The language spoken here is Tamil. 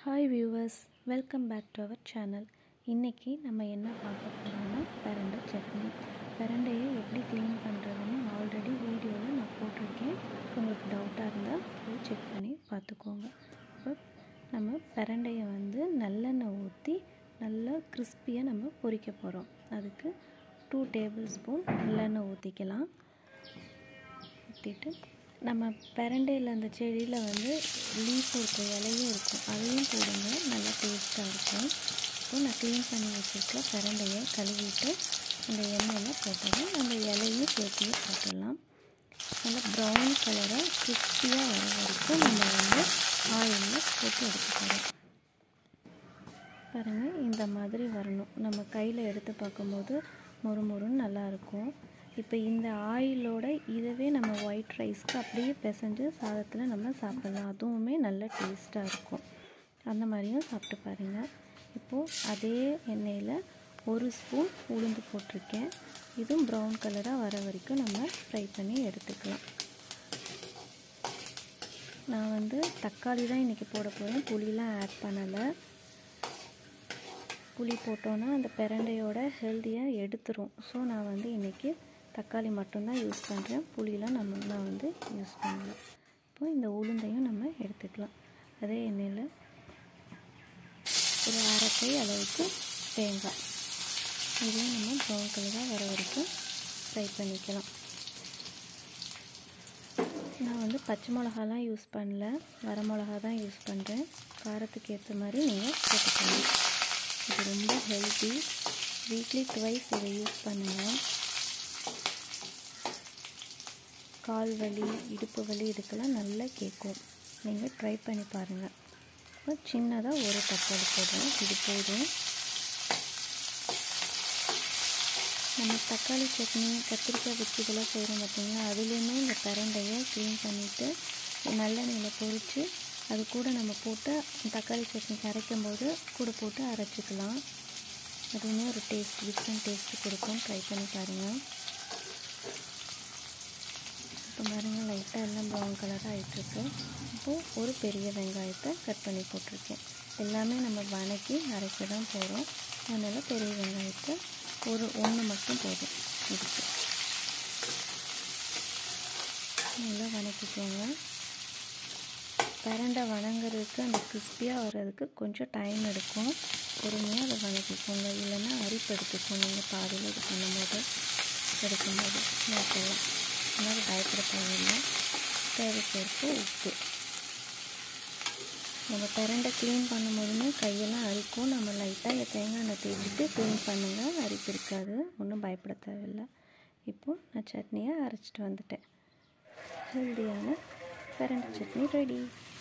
hi viewers welcome back to our channel இன்றைக்கி நம்ம என்ன பார்க்க போகிறோம்னா பிரண்டை சட்னி பிரண்டையை எப்படி க்ளீன் பண்ணுறதுன்னு ஆல்ரெடி வீடியோவில் நான் போட்டிருக்கேன் உங்களுக்கு டவுட்டாக இருந்தால் போய் செக் பண்ணி பார்த்துக்கோங்க இப்போ நம்ம பிரண்டையை வந்து நல்லெண்ணெய் ஊற்றி நல்லா கிறிஸ்பியாக நம்ம பொரிக்க போகிறோம் அதுக்கு டூ டேபிள் ஸ்பூன் நல்லெண்ணெய் ஊற்றிக்கலாம் ஊற்றிட்டு நம்ம பிரண்டையில் அந்த செடியில் வந்து லீஃப் இருக்கும் இலையும் இருக்கும் அதையும் போடுங்க நல்லா டேஸ்ட்டாக இருக்கும் இப்போ நான் க்ளீன் பண்ணி வச்சுருக்க பிரண்டையை கழுவிட்டு அந்த எண்ணெயில் போட்டுறேன் அந்த இலையும் சேர்த்தியே போட்டுடலாம் நல்லா ப்ரௌன் கலராக கிறிஸ்பியாக வர வரைக்கும் நம்ம வந்து ஆயிலில் போட்டு எடுத்துக்கிறோம் பாருங்கள் இந்த மாதிரி வரணும் நம்ம கையில் எடுத்து பார்க்கும்போது மொறு மொறுன்னு நல்லாயிருக்கும் இப்போ இந்த ஆயிலோட இதவே நம்ம ஒயிட் ரைஸ்க்கு அப்படியே பிசைஞ்சு சாதத்தில் நம்ம சாப்பிட்லாம் அதுவுமே நல்ல டேஸ்ட்டாக இருக்கும் அந்த மாதிரியும் சாப்பிட்டு பாருங்கள் இப்போது அதே எண்ணெயில் ஒரு ஸ்பூன் உளுந்து போட்டிருக்கேன் இதுவும் ப்ரௌன் கலராக வர வரைக்கும் நம்ம ஃப்ரை பண்ணி எடுத்துக்கலாம் நான் வந்து தக்காளி தான் இன்றைக்கி போட போகிறேன் புளிலாம் ஆட் பண்ணலை புளி போட்டோன்னா அந்த பிரண்டையோட ஹெல்த்தியாக எடுத்துரும் ஸோ நான் வந்து இன்றைக்கி தக்காளி மட்டும்தான் யூஸ் பண்ணுறேன் புளியெலாம் நம்ம நான் வந்து யூஸ் பண்ணல இப்போ இந்த உளுந்தையும் நம்ம எடுத்துக்கலாம் அதே எண்ணெயில் ஒரு அரைக்கை அளவுக்கு தேங்காய் இதையும் நம்ம ப்ரௌன் கலராக வர வரைக்கும் ஃப்ரை பண்ணிக்கலாம் நான் வந்து பச்சை மிளகாலாம் யூஸ் பண்ணல வர மிளகா தான் யூஸ் பண்ணுறேன் காரத்துக்கு ஏற்ற மாதிரி நீங்கள் போட்டுக்கணும் இது ரொம்ப ஹெல்த்தி வீக்லி ட்வைஸ் இதை யூஸ் பண்ணுங்கள் கால் வலி இடுப்பு வலி இதுக்கெல்லாம் நல்லா கேட்கும் நீங்கள் ட்ரை பண்ணி பாருங்கள் இப்போ சின்னதாக ஒரு தக்காளி போடுறோம் இது போதும் நம்ம தக்காளி சட்னி கத்திரிக்காய் வச்சு இதெல்லாம் செய்கிறோம் பார்த்திங்களா அதுலேயுமே இந்த பிரண்டையை க்ளீன் பண்ணிவிட்டு நல்லெண்ணெயில் பொரித்து அது கூட நம்ம போட்டு தக்காளி சட்னி கரைக்கும் போது கூட போட்டு அரைச்சிக்கலாம் அதுவுமே ஒரு டேஸ்ட் டிஃப்ரெண்ட் டேஸ்ட்டு கொடுக்கும் ட்ரை பண்ணி பாருங்கள் இப்போ பாருங்கள் லைட்டாக எல்லாம் ப்ரௌன் கலராக ஆகிட்டுருக்கு இப்போது ஒரு பெரிய வெங்காயத்தை கட் பண்ணி போட்டிருக்கேன் எல்லாமே நம்ம வணக்கி அரைக்க தான் போகிறோம் அதனால் பெரிய வெங்காயத்தை ஒரு ஒன்று மட்டும் போதும் இதுக்கு நல்லா வணக்கிக்கோங்க பிரண்டை வணங்குறதுக்கு அந்த கிறிஸ்பியாக வர்றதுக்கு கொஞ்சம் டைம் எடுக்கும் பொறுமையாக அதை வணக்கிக்கோங்க இல்லைன்னா அரிப்பு எடுத்துக்கோங்க நீங்கள் பாதியில் இது பண்ணும்போது எடுக்கும்போது நோக்கலாம் அதனால் பயப்பட தேவையில்லை தேவைக்கேற்ப உப்பு நம்ம பிரண்டை க்ளீன் பண்ணும்போதுமே கையெல்லாம் அரிக்கும் நம்ம லைட்டாக தேங்காய் எண்ணெய் தேய்ச்சிட்டு க்ளீன் பண்ணுங்கள் அரிப்பு இருக்காது ஒன்றும் பயப்பட தேவையில்லை இப்போது நான் சட்னியை அரைச்சிட்டு வந்துட்டேன் ஹெல்த்தியான பிரண்டை சட்னி ரெடி